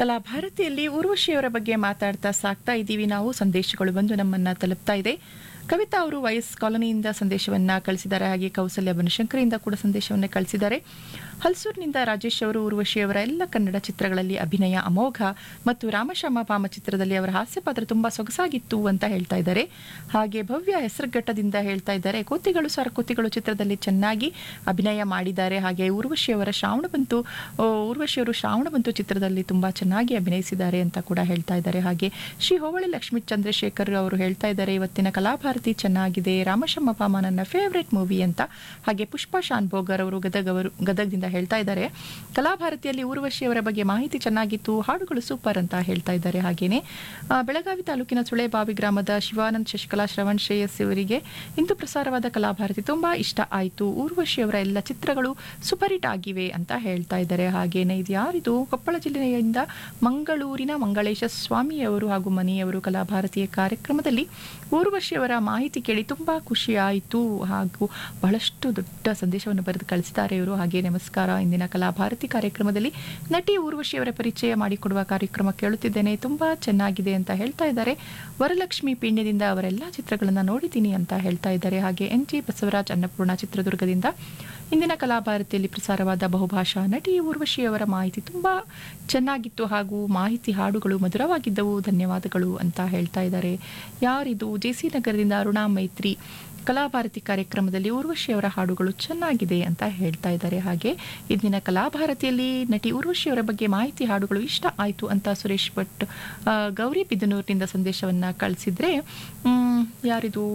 ಕಲಾ ಭಾರತಿಯಲ್ಲಿ ಊರ್ವಶಿಯವರ ಬಗ್ಗೆ ಮಾತಾಡ್ತಾ ಸಾಕ್ತಾ ಇದ್ದೀವಿ ನಾವು ಸಂದೇಶಗಳು ಬಂದು ನಮ್ಮನ್ನ ತಲುಪ್ತಾ ಇದೆ ಕವಿತಾ ಅವರು ವೈಎಸ್ ಕಾಲೋನಿಯಿಂದ ಸಂದೇಶವನ್ನ ಕಳಿಸಿದ್ದಾರೆ ಹಾಗೆ ಕೌಸಲ್ಯ ಬನಶಂಕರಿಯಿಂದ ಕೂಡ ಸಂದೇಶವನ್ನ ಕಳಿಸಿದ್ದಾರೆ ಹಲ್ಸೂರಿನಿಂದ ರಾಜೇಶ್ ಅವರು ಊರ್ವಶಿಯವರ ಎಲ್ಲ ಕನ್ನಡ ಚಿತ್ರಗಳಲ್ಲಿ ಅಭಿನಯ ಅಮೋಘ ಮತ್ತು ರಾಮಶ್ಯಾಮ ಪಾಮ ಚಿತ್ರದಲ್ಲಿ ಅವರ ಹಾಸ್ಯ ಪಾತ್ರ ತುಂಬಾ ಸೊಗಸಾಗಿತ್ತು ಅಂತ ಹೇಳ್ತಾ ಇದ್ದಾರೆ ಹಾಗೆ ಭವ್ಯ ಹೆಸರುಘಟ್ಟದಿಂದ ಹೇಳ್ತಾ ಇದ್ದಾರೆ ಕೋತಿಗಳು ಸರ್ ಕೋತಿಗಳು ಚಿತ್ರದಲ್ಲಿ ಚೆನ್ನಾಗಿ ಅಭಿನಯ ಮಾಡಿದ್ದಾರೆ ಹಾಗೆ ಊರ್ವಶಿಯವರ ಶ್ರಾವಣಬಂತು ಆ, ಊರ್ವಶಿಯವರು ಶ್ರಾವಣಬಂತು ಚಿತ್ರದಲ್ಲಿ ತುಂಬಾ ಚೆನ್ನಾಗಿ ಅಭಿನಯಿಸಿದ್ದಾರೆ ಅಂತ ಕೂಡ ಹೇಳ್ತಾ ಇದ್ದಾರೆ ಹಾಗೆ ಶ್ರೀ ಹೋಬಳಿ ಲಕ್ಷ್ಮೀ ಚಂದ್ರಶೇಖರ್ ಅವರು ಹೇಳ್ತಾ ಇದ್ದಾರೆ ಇವತ್ತಿನ ಕಲಾಭಾರತಿ ಚೆನ್ನಾಗಿದೆ ರಾಮಶಮ್ಮ ಪಾಮ ನನ್ನ ಫೇವ್ರೆಟ್ ಮೂವಿ ಅಂತ ಹಾಗೆ ಪುಷ್ಪಾ ಶಾನ್ ಭೋಗರ್ ಅವರು ಗದಗ ಅವರು ಗದಗದಿಂದ ಹೇಳ್ತಾ ಇದ್ದಾರೆ ಕಲಾಭಾರತಿಯಲ್ಲಿ ಊರ್ವಶಿಯವರ ಬಗ್ಗೆ ಮಾಹಿತಿ ಚೆನ್ನಾಗಿತ್ತು ಹಾಡುಗಳು ಸೂಪರ್ ಅಂತ ಹೇಳ್ತಾ ಇದ್ದಾರೆ ಹಾಗೇನೆ ಆ, ಬೆಳಗಾವಿ ತಾಲೂಕಿನ ಸುಳೆಬಾವಿ ಗ್ರಾಮದ ಶಿವಾನಂದ್ ಶಶಿಕಲಾ ಶ್ರವಣ್ ಶ್ರೇಯಸ್ ಇವರಿಗೆ ಇಂದು ಪ್ರಸಾರವಾದ ಕಲಾಭಾರತಿ ತುಂಬಾ ಇಷ್ಟ ಆಯಿತು ಊರ್ವಶಿಯವರ ಎಲ್ಲ ಚಿತ್ರಗಳು ಸೂಪರ್ ಹಿಟ್ ಆಗಿವೆ ಅಂತ ಹೇಳ್ತಾ ಇದ್ದಾರೆ ಹಾಗೇನೆ ಇದು ಯಾರಿದು ಕೊಪ್ಪಳ ಜಿಲ್ಲೆಯಿಂದ ಮಂಗಳೂರಿನ ಮಂಗಳೇಶ ಸ್ವಾಮಿಯವರು ಹಾಗೂ ಮನೆಯವರು ಕಲಾಭಾರತಿಯ ಕಾರ್ಯಕ್ರಮದಲ್ಲಿ ಊರ್ವಶಿಯವರ ಮಾಹಿತಿ ಕೇಳಿ ತುಂಬಾ ಖುಷಿ ಆಯಿತು ಹಾಗೂ ಬಹಳಷ್ಟು ದೊಡ್ಡ ಸಂದೇಶವನ್ನು ಬರೆದು ಕಳಿಸಿದ್ದಾರೆ ಇವರು ಹಾಗೆ ನಮಸ್ಕಾರ ಇಂದಿನ ಕಲಾಭಾರತಿ ಕಾರ್ಯಕ್ರಮದಲ್ಲಿ ನಟಿ ಊರ್ವಶಿಯವರ ಪರಿಚಯ ಮಾಡಿಕೊಡುವ ಕಾರ್ಯಕ್ರಮ ಕೇಳುತ್ತಿದ್ದೇನೆ ತುಂಬಾ ಚೆನ್ನಾಗಿದೆ ಅಂತ ಹೇಳ್ತಾ ಇದ್ದಾರೆ ವರಲಕ್ಷ್ಮಿ ಪೀಣ್ಯದಿಂದ ಅವರೆಲ್ಲ ಚಿತ್ರಗಳನ್ನ ನೋಡಿದ್ದೀನಿ ಅಂತ ಹೇಳ್ತಾ ಇದ್ದಾರೆ ಹಾಗೆ ಎನ್ ಜಿ ಬಸವರಾಜ್ ಅನ್ನಪೂರ್ಣ ಚಿತ್ರದುರ್ಗದಿಂದ ಇಂದಿನ ಕಲಾಭಾರತಿಯಲ್ಲಿ ಪ್ರಸಾರವಾದ ಬಹುಭಾಷಾ ನಟಿ ಊರ್ವಶಿಯವರ ಮಾಹಿತಿ ತುಂಬಾ ಚೆನ್ನಾಗಿತ್ತು ಹಾಗೂ ಮಾಹಿತಿ ಹಾಡುಗಳು ಮಧುರವಾಗಿದ್ದವು ಧನ್ಯವಾದಗಳು ಅಂತ ಹೇಳ್ತಾ ಇದ್ದಾರೆ ಯಾರಿದು ಜೆ ಸಿ ನಗರದಿಂದ ಅರುಣಾ ಮೈತ್ರಿ ಕಲಾಭಾರತಿ ಕಾರ್ಯಕ್ರಮದಲ್ಲಿ ಊರ್ವಶಿಯವರ ಹಾಡುಗಳು ಚೆನ್ನಾಗಿದೆ ಅಂತ ಹೇಳ್ತಾ ಇದ್ದಾರೆ ಹಾಗೆ ಇಂದಿನ ಕಲಾಭಾರತಿಯಲ್ಲಿ ನಟಿ ಊರ್ವಶಿಯವರ ಬಗ್ಗೆ ಮಾಹಿತಿ ಹಾಡುಗಳು ಇಷ್ಟ ಆಯಿತು ಅಂತ ಸುರೇಶ್ ಭಟ್ ಆ, ಗೌರಿ ಬಿದನೂರಿನಿಂದ ಸಂದೇಶವನ್ನ ಕಳಿಸಿದ್ರೆ ಮ್, ಯಾರಿದು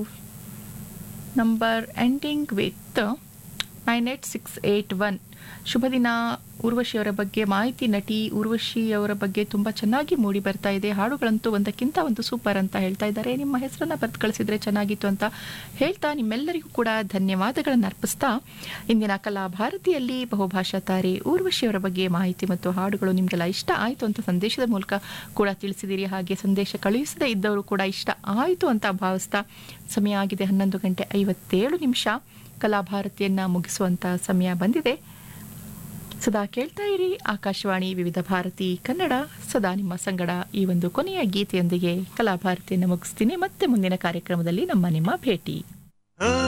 number ending with nine eight six eight one ಶುಭ ದಿನ ಊರ್ವಶಿಯವರ ಬಗ್ಗೆ ಮಾಹಿತಿ ನಟಿ ಊರ್ವಶಿಯವರ ಬಗ್ಗೆ ತುಂಬ ಚೆನ್ನಾಗಿ ಮೂಡಿ ಬರ್ತಾ ಇದೆ ಹಾಡುಗಳಂತೂ ಒಂದಕ್ಕಿಂತ ಒಂದು ಸೂಪರ್ ಅಂತ ಹೇಳ್ತಾ ಇದ್ದಾರೆ ನಿಮ್ಮ ಹೆಸರನ್ನ ಬರೆದು ಕಳಿಸಿದ್ರೆ ಚೆನ್ನಾಗಿತ್ತು ಅಂತ ಹೇಳ್ತಾ ನಿಮ್ಮೆಲ್ಲರಿಗೂ ಕೂಡ ಧನ್ಯವಾದಗಳನ್ನು ಅರ್ಪಿಸ್ತಾ ಇಂದಿನ ಕಲಾ ಭಾರತಿಯಲ್ಲಿ ಬಹುಭಾಷಾ ತಾರೆ ಊರ್ವಶಿಯವರ ಬಗ್ಗೆ ಮಾಹಿತಿ ಮತ್ತು ಹಾಡುಗಳು ನಿಮಗೆಲ್ಲ ಇಷ್ಟ ಆಯಿತು ಅಂತ ಸಂದೇಶದ ಮೂಲಕ ಕೂಡ ತಿಳಿಸಿದಿರಿ ಹಾಗೆ ಸಂದೇಶ ಕಳುಹಿಸದೇ ಇದ್ದವರು ಕೂಡ ಇಷ್ಟ ಆಯಿತು ಅಂತ ಭಾವಿಸ್ತಾ ಸಮಯ ಆಗಿದೆ ಹನ್ನೊಂದು ಗಂಟೆ ಐವತ್ತೇಳು ನಿಮಿಷ ಕಲಾಭಾರತಿಯನ್ನ ಮುಗಿಸುವಂತ ಸಮಯ ಬಂದಿದೆ ಸದಾ ಕೇಳ್ತಾ ಇರಿ ಆಕಾಶವಾಣಿ ವಿವಿಧ ಭಾರತಿ ಕನ್ನಡ ಸದಾ ನಿಮ್ಮ ಸಂಗಡ ಈ ಒಂದು ಕೊನೆಯ ಗೀತೆಯೊಂದಿಗೆ ಕಲಾಭಾರತಿಯನ್ನು ಮುಗಿಸ್ತೀನಿ ಮತ್ತೆ ಮುಂದಿನ ಕಾರ್ಯಕ್ರಮದಲ್ಲಿ ನಮ್ಮ ನಿಮ್ಮ ಭೇಟಿ